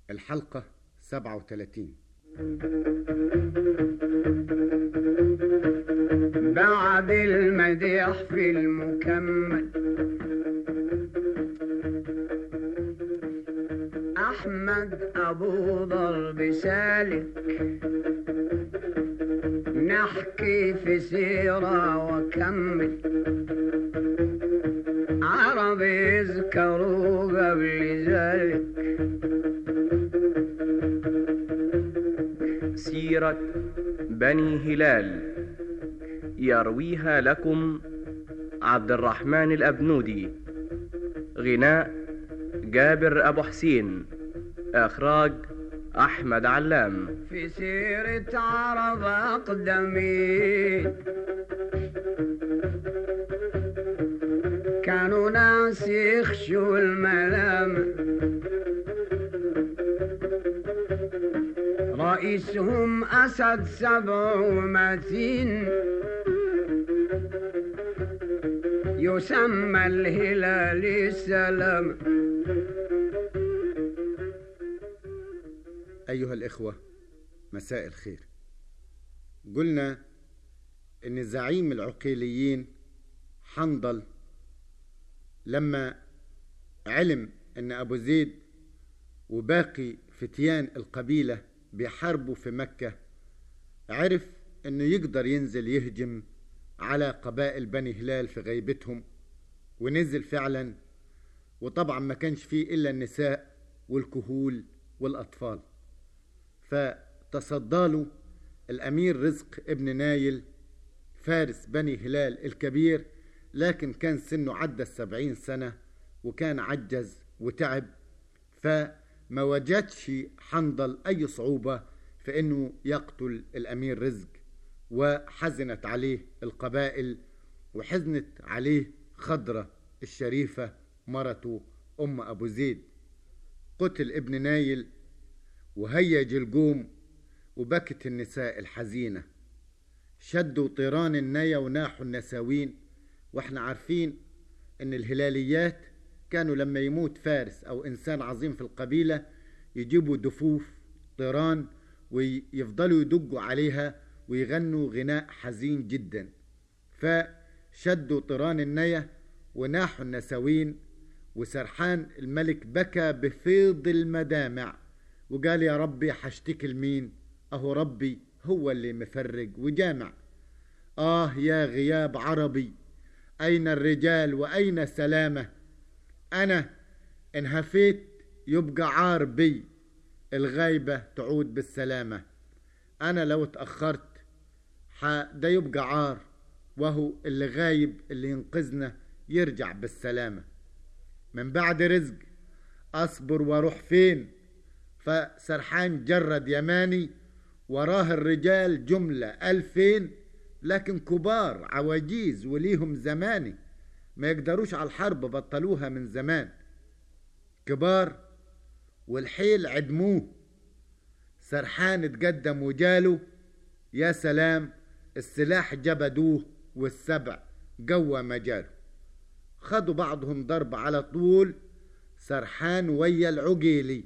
الحلقة 37 بعد المديح في المكمل أحمد أبو ضرب سالك نحكي في سيرة وكمل عرب يذكروا قبل ذلك سيرة بني هلال يرويها لكم عبد الرحمن الأبنودي غناء جابر أبو حسين إخراج أحمد علام في سيرة عرب أقدمين كانوا ناس يخشوا الملام رئيسهم أسد سبع ومتين يسمى الهلال السلام أيها الإخوة مساء الخير قلنا إن زعيم العقيليين حنظل لما علم إن أبو زيد وباقي فتيان القبيلة بيحاربوا في مكة عرف إنه يقدر ينزل يهجم على قبائل بني هلال في غيبتهم ونزل فعلا وطبعا ما كانش فيه إلا النساء والكهول والأطفال فتصدى له الأمير رزق ابن نايل فارس بني هلال الكبير لكن كان سنه عدى السبعين سنة وكان عجز وتعب فما وجدش حنظل أي صعوبة في أنه يقتل الأمير رزق وحزنت عليه القبائل وحزنت عليه خضرة الشريفة مرته أم أبو زيد قتل ابن نايل وهيج الجوم وبكت النساء الحزينة شدوا طيران النيا وناحوا النساوين واحنا عارفين ان الهلاليات كانوا لما يموت فارس او انسان عظيم في القبيلة يجيبوا دفوف طيران ويفضلوا يدقوا عليها ويغنوا غناء حزين جدا فشدوا طيران النيا وناحوا النساوين وسرحان الملك بكى بفيض المدامع وقال يا ربي حشتكي لمين اهو ربي هو اللي مفرج وجامع اه يا غياب عربي اين الرجال واين سلامه انا ان هفيت يبقى عار بي الغايبه تعود بالسلامه انا لو اتاخرت ده يبقى عار وهو اللي غايب اللي ينقذنا يرجع بالسلامه من بعد رزق اصبر واروح فين فسرحان جرد يماني وراه الرجال جملة ألفين لكن كبار عواجيز وليهم زماني ما يقدروش على الحرب بطلوها من زمان كبار والحيل عدموه سرحان اتقدم وجاله يا سلام السلاح جبدوه والسبع قوى مجاله خدوا بعضهم ضرب على طول سرحان ويا العقيلي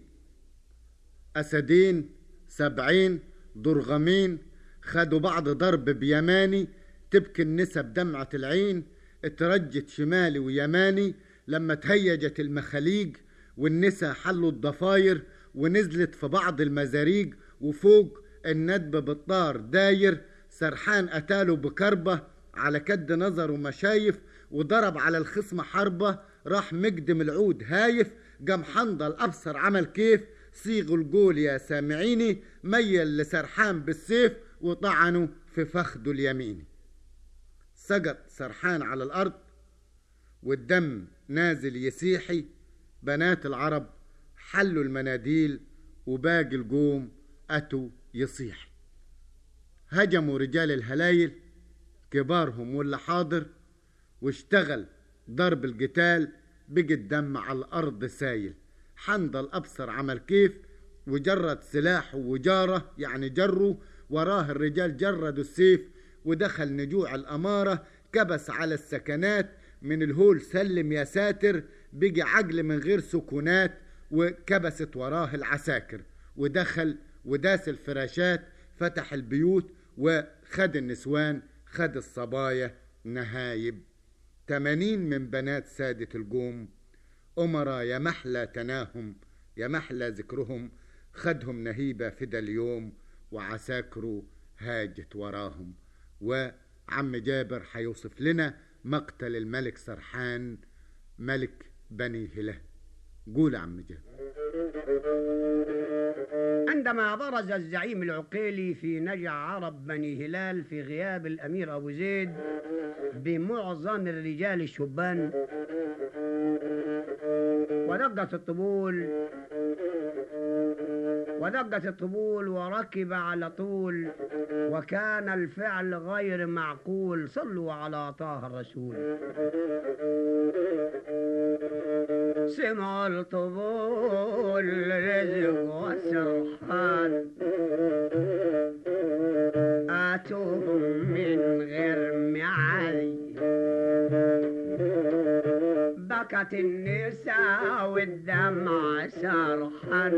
أسدين سبعين ضرغمين خدوا بعض ضرب بيماني تبكي النسب دمعة العين اترجت شمالي ويماني لما تهيجت المخاليق والنسا حلوا الضفاير ونزلت في بعض المزاريق وفوق الندب بالطار داير سرحان قتاله بكربة على كد نظر ومشايف وضرب على الخصم حربة راح مقدم العود هايف قام حنظل أبصر عمل كيف صيغ القول يا سامعيني ميل لسرحان بالسيف وطعنه في فخده اليميني سقط سرحان على الأرض والدم نازل يسيحي بنات العرب حلوا المناديل وباقي القوم أتوا يصيح هجموا رجال الهلايل كبارهم واللي حاضر واشتغل ضرب القتال بقى الدم على الأرض سايل حنظل أبصر عمل كيف وجرد سلاحه وجاره يعني جره وراه الرجال جردوا السيف ودخل نجوع الأمارة كبس على السكنات من الهول سلم يا ساتر بقي عقل من غير سكونات وكبست وراه العساكر ودخل وداس الفراشات فتح البيوت وخد النسوان خد الصبايا نهايب تمانين من بنات سادة الجوم أمرا يا محلى تناهم يا محلى ذكرهم خدهم نهيبة فدا اليوم وعساكره هاجت وراهم وعم جابر هيوصف لنا مقتل الملك سرحان ملك بني هله قول يا عم جابر عندما برز الزعيم العقيلي في نجع عرب بني هلال في غياب الأمير أبو زيد بمعظم الرجال الشبان ودقت الطبول ودقت الطبول وركب على طول وكان الفعل غير معقول صلوا على طه الرسول سمع الطبول رزق وسرحان آتوهم من غير معالي بكت النساء والدمع سرحا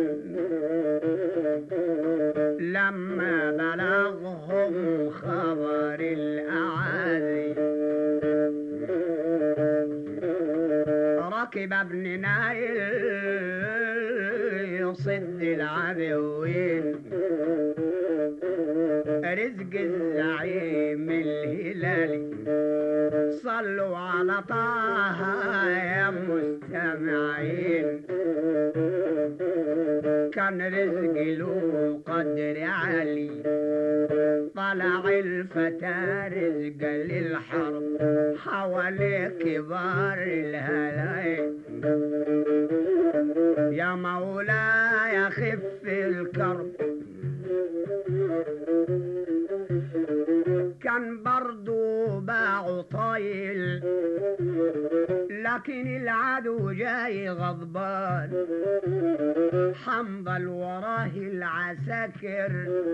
لما بلغهم خبر الأعادي ركب ابن نايل يصد العدوين رزق الزعيم الهلالي صلوا على طه يا مستمعين كان رزق له قدر عالي طلع الفتى رزق للحرب حوالي كبار الهلايل يا مولاي خف الكرب كان برضو باع طايل لكن العدو جاي غضبان حنظل وراه العساكر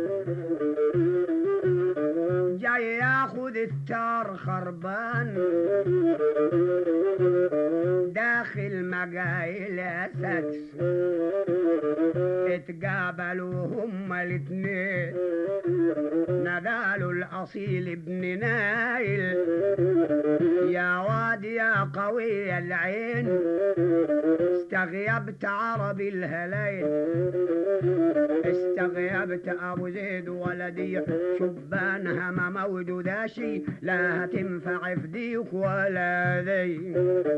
جاي ياخد التار خربان داخل مجايل اسد اتقابلوا هما الاتنين ندالوا الاصيل ابن نايل يا واد يا قوي العين استغيبت عربي الهلايل استغيبت ابو زيد ولدي شبان هما موجوداشي لا هتنفع فديك ولا ذي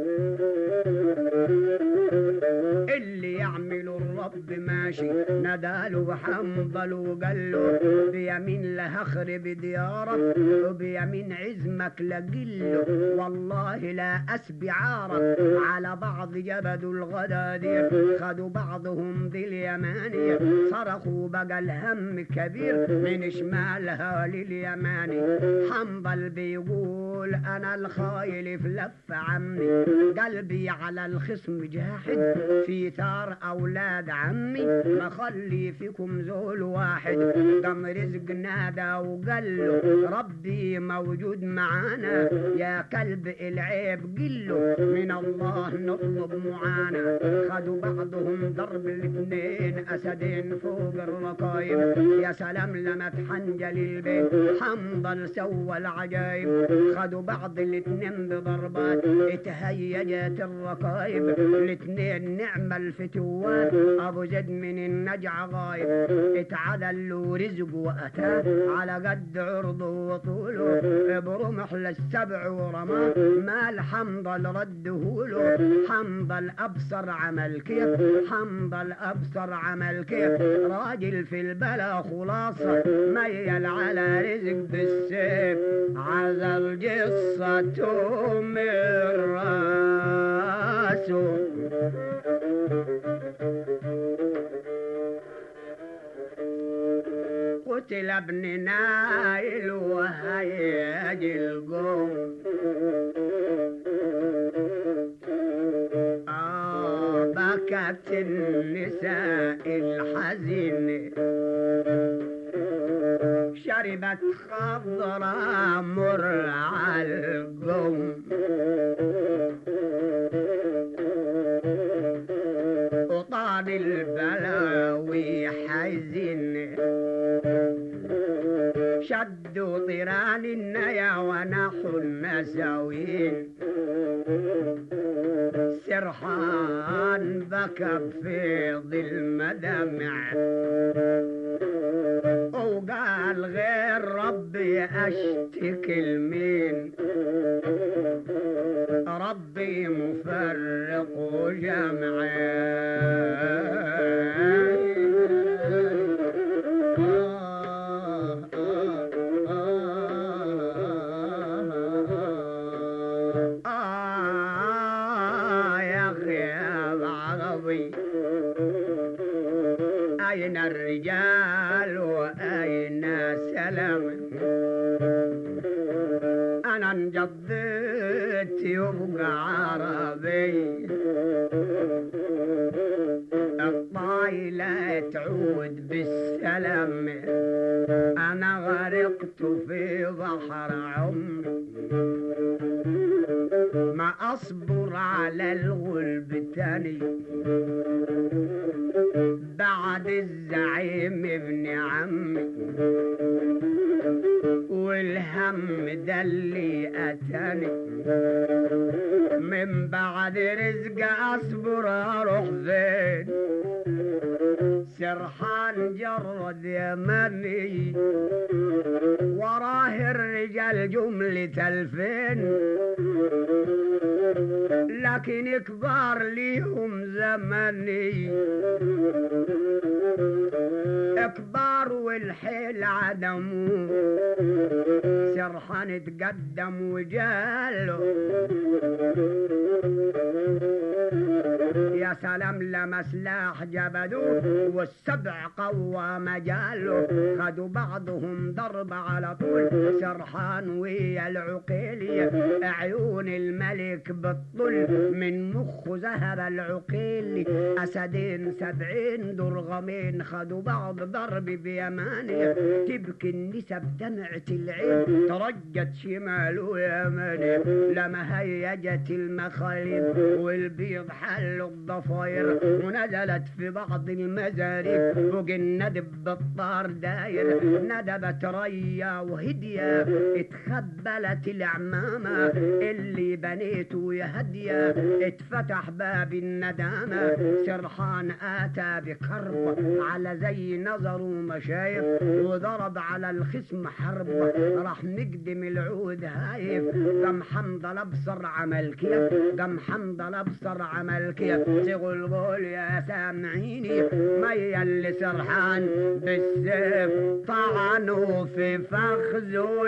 اللي يعمل الرب ماشي نداله حنظل وقال له بيمين له اخرب ديارك وبيمين عزمك لقله والله لا اسبي عارك على بعض جبدوا الغدادير خدوا بعضهم ذي اليمانية صرخوا بقى الهم كبير من شمالها لليماني حنظل بيقول انا الخايل في لف عمي قلبي على الخصم جاحد في ثار اولاد عمي ما خلي فيكم زول واحد قام رزق نادى وقال له ربي موجود معانا يا كلب العيب قله من الله نطلب معانا خدوا بعضهم ضرب الاثنين اسدين فوق الرقايب يا سلام لما تحنجل البيت حنظل سوى العجايب خدوا بعض الاثنين بضربات اتهيجت الرقايب الاثنين نعم الفتوات ابو زيد من النجع غايب اتعدل له رزق واتاه على قد عرضه وطوله برمح للسبع ورماه مال حنظل رده له حنظل ابصر عمل كيف حنظل ابصر عمل كيف راجل في البلا خلاصه ميل على رزق بالسيف عزل جصته من راسه قتل ابن نايل وهيج القوم آه بكت النساء الحزين شربت خضرا مر على القوم وطال سرحان البلاوي حزن شدوا طيران النيا ونحوا النساوين سرحان بكى بفيض المدمع وقال غير ربي اشتكي لمين ربي مفرق وجمع آه يا أخي يا العربي أين الرجال وأين سلام أنا انجضيت يبقى عربي الطايلة تعود بالسلام أنا غرقت في بحر عمري ما أصبر على الغلب تاني بعد الزعيم ابن عمي والهم ده اللي أتاني من بعد رزق أصبر أروح فين سرحان جرد يمني وراه الرجال جملة الفين لكن كبار ليهم زمني كبار والحيل عدموا سرحان تقدم وجاله يا سلام لما سلاح جبدوه والسبع قوى مجاله خدوا بعضهم ضرب على طول سرحان ويا العقيلية عيون الملك بالطل من مخه ذهب العقيل أسدين سبعين درغمين خدوا بعض ضرب بيمانه تبكي النسب دمعة العين ترجت شماله يمنه لما هيجت المخالب والبيض حلوا الضفاير ونزلت في بعض المزاريب فوق الندب بالطار داير ندبت ريا وهدية اتخبلت العمامة اللي بنيته يا هدية اتفتح باب الندامة سرحان آتى بكرب على زي نظره مشايف وضرب على الخصم حرب راح نقدم العود هايف قام حمضة ابصر عمل كيف قام حمضة ابصر عمل كيف تقول قول يا سامعيني ميا اللي سرحان بالسيف طعنوا في فخذه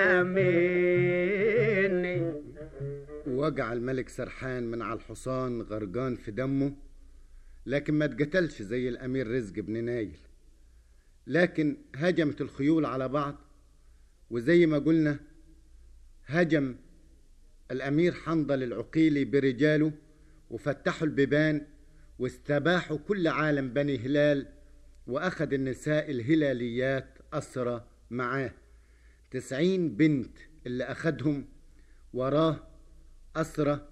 اليمين وقع الملك سرحان من على الحصان غرقان في دمه لكن ما اتقتلش زي الأمير رزق بن نايل لكن هجمت الخيول على بعض وزي ما قلنا هجم الأمير حنظل العقيلي برجاله وفتحوا البيبان واستباحوا كل عالم بني هلال وأخذ النساء الهلاليات أسرى معاه تسعين بنت اللي أخدهم وراه أسرى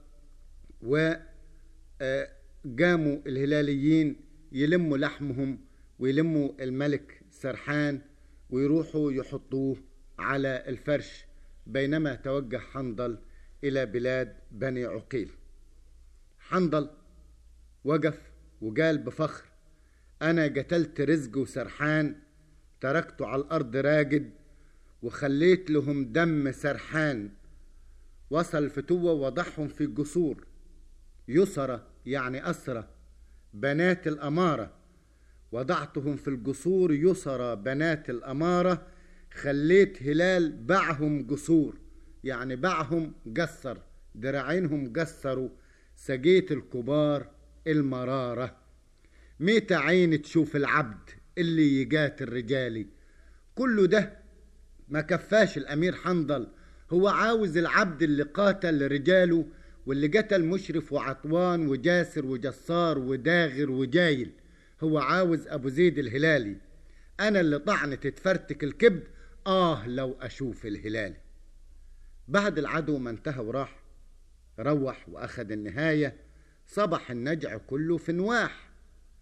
وقاموا الهلاليين يلموا لحمهم ويلموا الملك سرحان ويروحوا يحطوه على الفرش بينما توجه حنظل إلى بلاد بني عقيل حنظل وقف وقال بفخر أنا قتلت رزق وسرحان تركته على الأرض راقد وخليت لهم دم سرحان وصل الفتوة وضعهم في الجسور يسرى يعني أسرى بنات الأمارة وضعتهم في الجسور يسرى بنات الأمارة خليت هلال باعهم جسور يعني باعهم قصر دراعينهم قصروا سقيت الكبار المرارة ميت عين تشوف العبد اللي يقات الرجالي كله ده ما كفاش الأمير حنظل هو عاوز العبد اللي قاتل رجاله واللي قتل مشرف وعطوان وجاسر وجسار وداغر وجايل هو عاوز أبو زيد الهلالي أنا اللي طعنت تفرتك الكبد آه لو أشوف الهلالي بعد العدو ما انتهى وراح روح وأخذ النهاية صبح النجع كله في نواح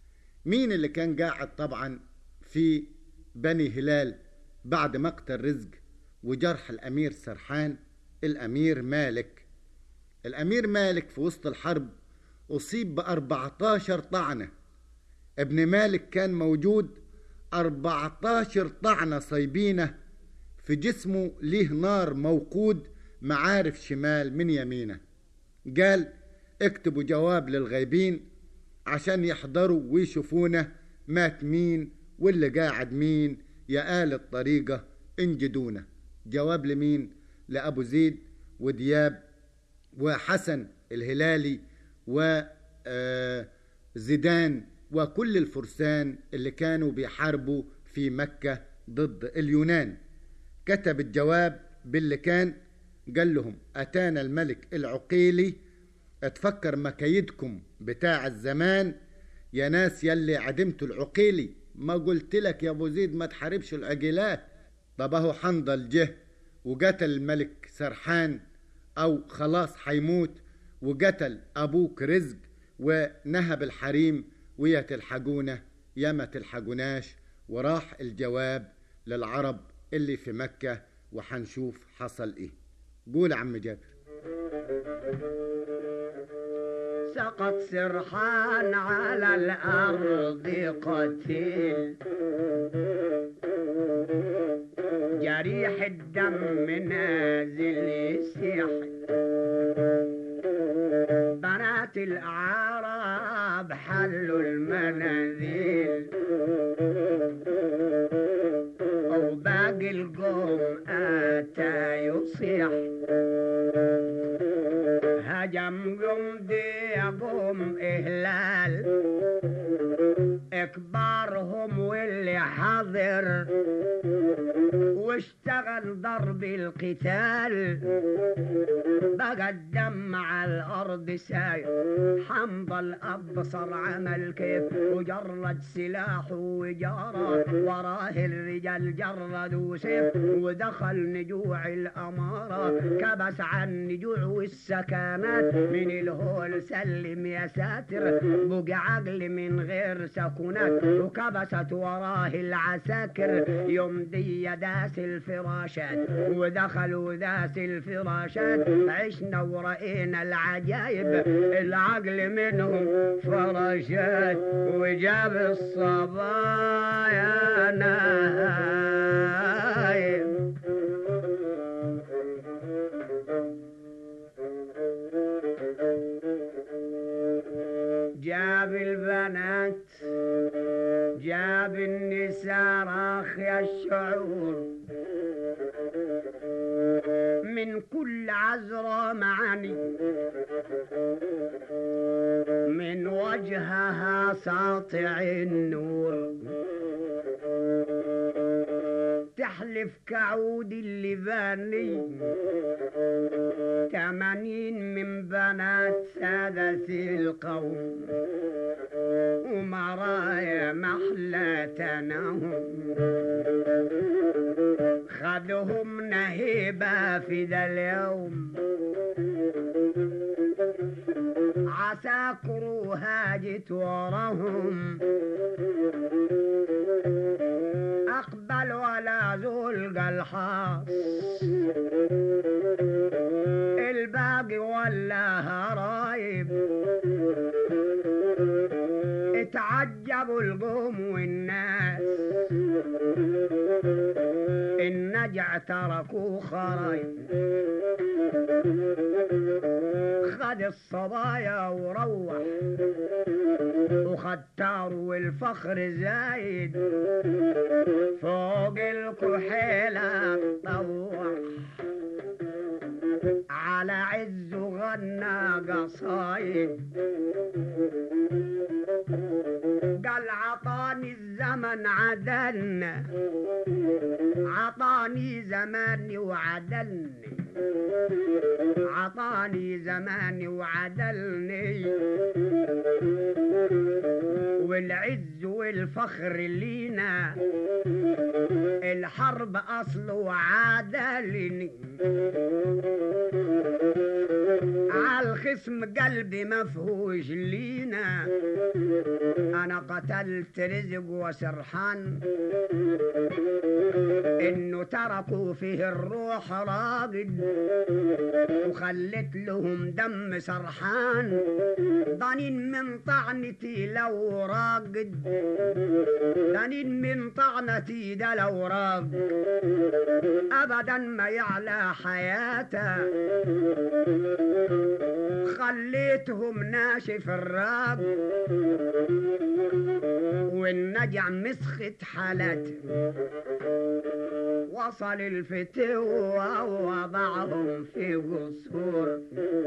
مين اللي كان قاعد طبعا في بني هلال بعد مقتل رزق وجرح الأمير سرحان الأمير مالك الأمير مالك في وسط الحرب أصيب بأربعتاشر طعنة ابن مالك كان موجود أربعتاشر طعنة صيبينة في جسمه ليه نار موقود معارف شمال من يمينه قال اكتبوا جواب للغيبين عشان يحضروا ويشوفونا مات مين واللي قاعد مين يا آل الطريقة انجدونا جواب لمين لأبو زيد ودياب وحسن الهلالي وزيدان وكل الفرسان اللي كانوا بيحاربوا في مكة ضد اليونان كتب الجواب باللي كان قال لهم أتانا الملك العقيلي اتفكر مكايدكم بتاع الزمان يا ناس يلي عدمتوا العقيلي ما قلت لك يا ابو زيد ما تحاربش العجلات طب اهو حنظل جه وقتل الملك سرحان او خلاص حيموت وقتل ابوك رزق ونهب الحريم ويا تلحقونا يا ما تلحقوناش وراح الجواب للعرب اللي في مكة وحنشوف حصل ايه قول يا عم جابر سقط سرحان على الأرض قتيل جريح الدم نازل يسيح بنات الأعراب حلوا المنازل وباقي القوم أتى يصيح هجم جندي قوم إهلال إكبارهم واللي حاضر واشتغل ضرب القتال بقى الدم على الأرض ساير حنظل أبصر عمل كيف وجرد سلاحه وجارة وراه الرجال جردوا سيف ودخل نجوع الأمارة كبس عن نجوع والسكانات من الهول سلم يا ساتر بقى عقل من غير سكونات وكبست وراه العساكر يوم دي داس الفراشات ودخلوا داس الفراشات عشنا ورأينا العجايب العقل منهم فراشات وجاب الصبايا نايم جاب البنات جاب النساء راخي الشعور من كل عذرة معاني من وجهها ساطع النور تحلف كعود اللباني تمانين من بنات سادة القوم ومرايا محلتنهم خدهم نهيبة في ذا اليوم عساكر هاجت وراهم أقبل ولا زول الحاص الباقي ولا هرايب اتعجبوا القوم والناس النجع تركوا خرايب خد الصبايا وروح وخد تار والفخر زايد فوق الكحيلة طوح على عز غنى قصايد قال عطاني الزمن عدلنا عطاني زماني وعدلني عطاني زماني وعدلني والعز والفخر لينا الحرب اصله عادلني عالخصم قلبي مفهوش لينا انا قتلت رزق وسرحان انه تركوا فيه الروح راقد وخلت لهم دم سرحان ضنين من طعنتي لو راقد ضنين من طعنتي ده لو راقد ابدا ما يعلى حياته خليتهم ناشف الراب والنجع مسخت حالته وصل الفتوة ووضعهم في قصور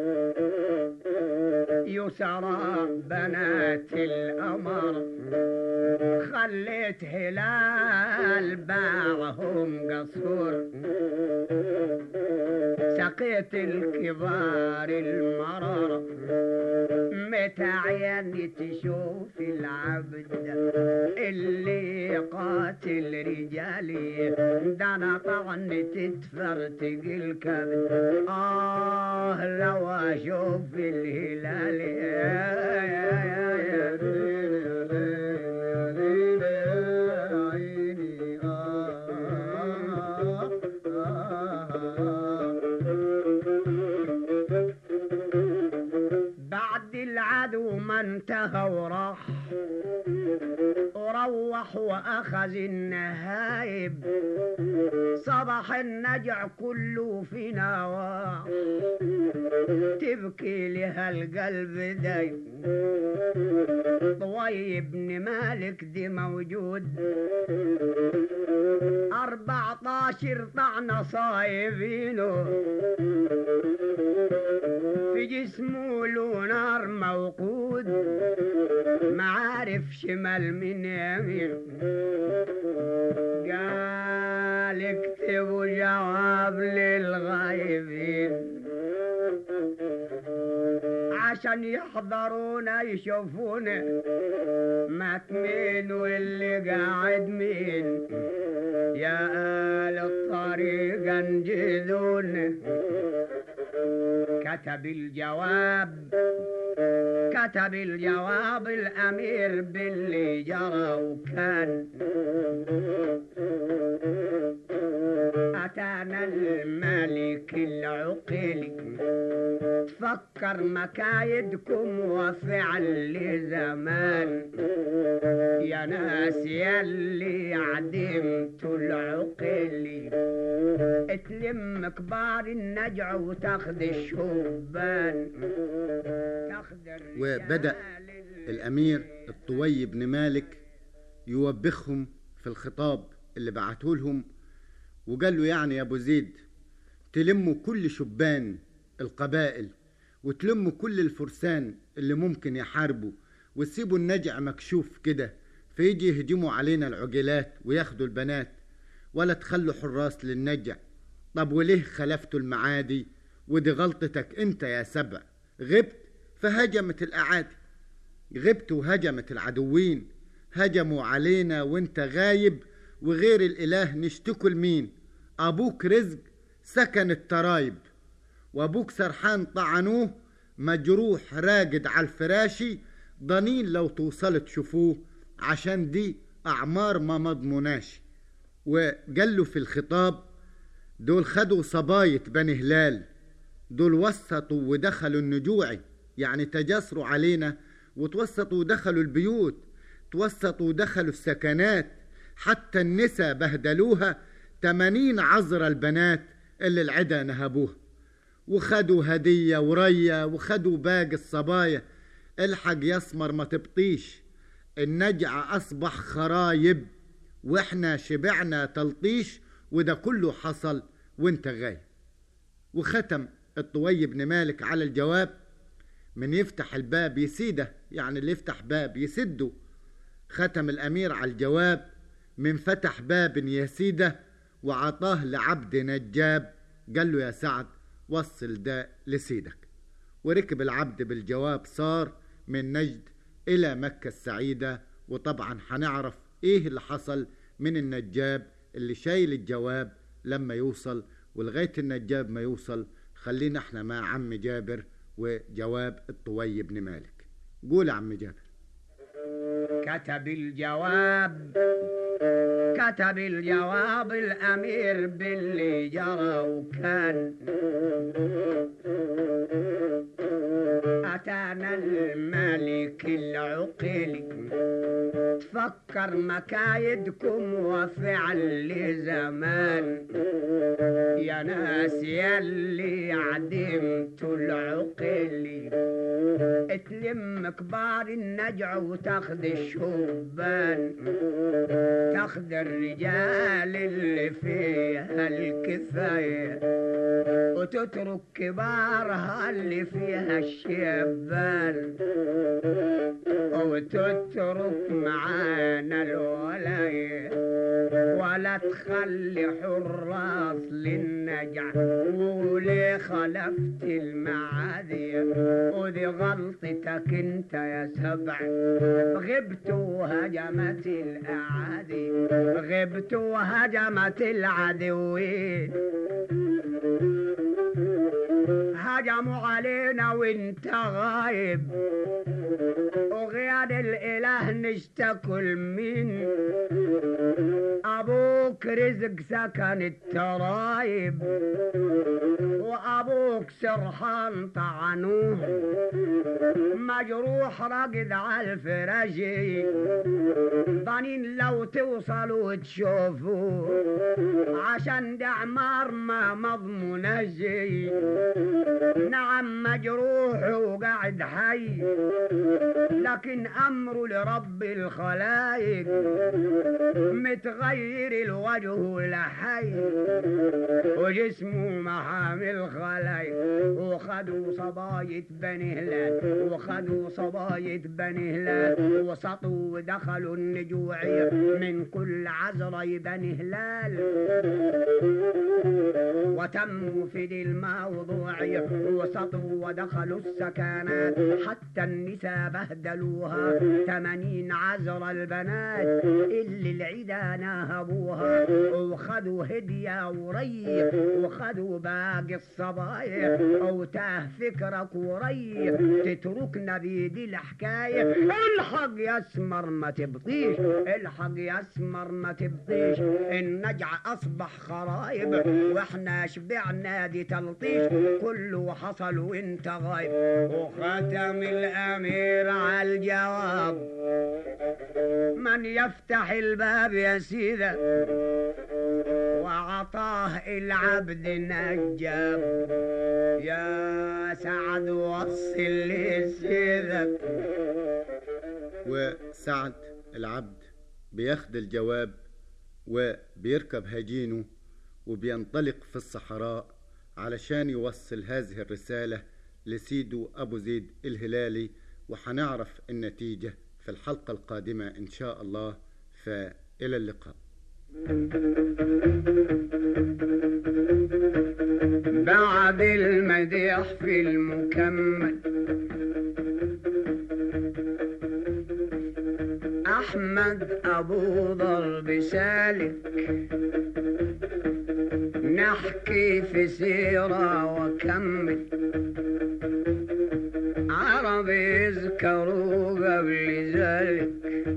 يسرى بنات القمر خليت هلال باعهم قصور سقيت الكبار المرر متى عيني تشوف العبد اللي قاتل رجالي ده انا طعن تتفرتق الكبد اه لو اشوف الهلال يا يا يا يا عيني آه بعد العدو ما انتهى وراح وروح واخذ النهايب صبح النجع كله في نواح تبكي لها القلب دايم طوي بن مالك دي موجود أربعتاشر طعنة صايبينه في جسمه له نار موقود معارف شمال من يمين قال اكتبوا جواب للغايبين عشان يحضرونا يشوفونا مات مين واللي قاعد مين يا آل الطريق انجدونا كتب الجواب كتب الجواب الأمير باللي جرى وكان أتانا الملك العقيل تفكر مكايدكم وفعل لزمان يا ناس يلي عدمتوا العقيل تلم كبار النجع وتاخذ الشبان تاخذ الرجال وبدأ الأمير الطوي بن مالك يوبخهم في الخطاب اللي بعته لهم وقال له يعني يا أبو زيد تلموا كل شبان القبائل وتلموا كل الفرسان اللي ممكن يحاربوا وتسيبوا النجع مكشوف كده فيجي يهجموا علينا العجلات وياخدوا البنات ولا تخلوا حراس للنجع طب وليه خلفتوا المعادي ودي غلطتك انت يا سبع غبت فهجمت الاعادي غبت وهجمت العدوين هجموا علينا وانت غايب وغير الاله نشتكوا لمين ابوك رزق سكن الترايب وابوك سرحان طعنوه مجروح راقد على الفراشي ضنين لو توصل تشوفوه عشان دي اعمار ما مضموناش وقال له في الخطاب دول خدوا صباية بني هلال دول وسطوا ودخلوا النجوعي يعني تجاسروا علينا وتوسطوا ودخلوا البيوت توسطوا ودخلوا السكنات حتى النساء بهدلوها تمانين عذر البنات اللي العدا نهبوها وخدوا هدية ورية وخدوا باقي الصبايا الحق يسمر ما تبطيش النجع أصبح خرايب واحنا شبعنا تلطيش وده كله حصل وانت غايب وختم الطوي بن مالك على الجواب من يفتح الباب يسيده يعني اللي يفتح باب يسده ختم الأمير على الجواب من فتح باب يسيده وعطاه لعبد نجاب قال له يا سعد وصل ده لسيدك وركب العبد بالجواب صار من نجد إلى مكة السعيدة وطبعا هنعرف إيه اللي حصل من النجاب اللي شايل الجواب لما يوصل ولغاية النجاب ما يوصل خلينا احنا مع عم جابر وجواب الطوي بن مالك قول يا عم جابر كتب الجواب كتب الجواب الأمير باللي جرى وكان أتانا الملك العقيل تفكر مكايدكم وفعل لزمان يا ناس يلي عدمتوا العقيل تلم كبار النجع وتاخذ الشبان تاخذ الرجال اللي فيها الكفاية وتترك كبارها اللي فيها الشبان وتترك معانا الولاية ولا تخلي حراس للنجع وليه خلفت المعادية ودي غلطتك انت يا سبع غبت وهجمت الاعادي غبت وهجمت العدوين هجموا علينا وانت غايب وغير الاله نشتكل من ابوك رزق سكن الترايب وابوك سرحان طعنوه مجروح رقد على الفراجي ضنين لو توصلوا تشوفوا عشان دعمار ما مضمون جي نعم مجروح وقاعد حي لكن امره لرب الخلايق متغير الوجه لحي وجسمه محامي الخلايق وخدوا صباية بني هلال وخدوا صباية بني هلال وسطوا ودخلوا النجوعية من كل عذرة بني هلال وتموا في دي الموضوعية وسطوا ودخلوا السكنات حتى النساء بهدلوها تمانين عذر البنات اللي العدا ناهبوها وخدوا هدية وري وخدوا باقي الصبايا وتاه فكرك وري تتركنا بيدي الحكاية الحق يا اسمر ما تبطيش الحق يا اسمر ما تبطيش النجع اصبح خرايب واحنا شبعنا دي تلطيش كله حصل وانت غايب وختم الامير على الجواب من يفتح الباب يا سيدة وعطاه العبد نجاب يا سعد وصل لسيدك وسعد العبد بياخد الجواب وبيركب هجينه وبينطلق في الصحراء علشان يوصل هذه الرسالة لسيده أبو زيد الهلالي وحنعرف النتيجة في الحلقة القادمة إن شاء الله فإلى اللقاء بعد المديح في المكمل أحمد أبو ضرب سالك نحكي في سيرة وكمل عرب يذكروا قبل ذلك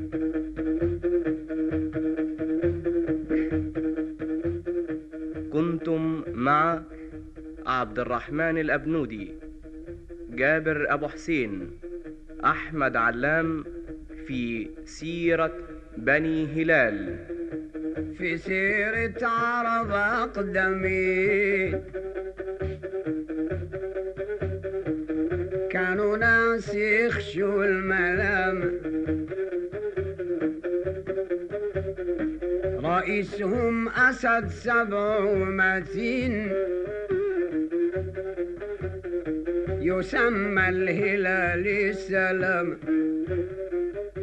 كنتم مع عبد الرحمن الأبنودي جابر أبو حسين أحمد علام في سيرة بني هلال في سيرة عرب أقدمين كانوا ناس يخشوا الملام رئيسهم أسد سبع ومتين يسمى الهلال السلام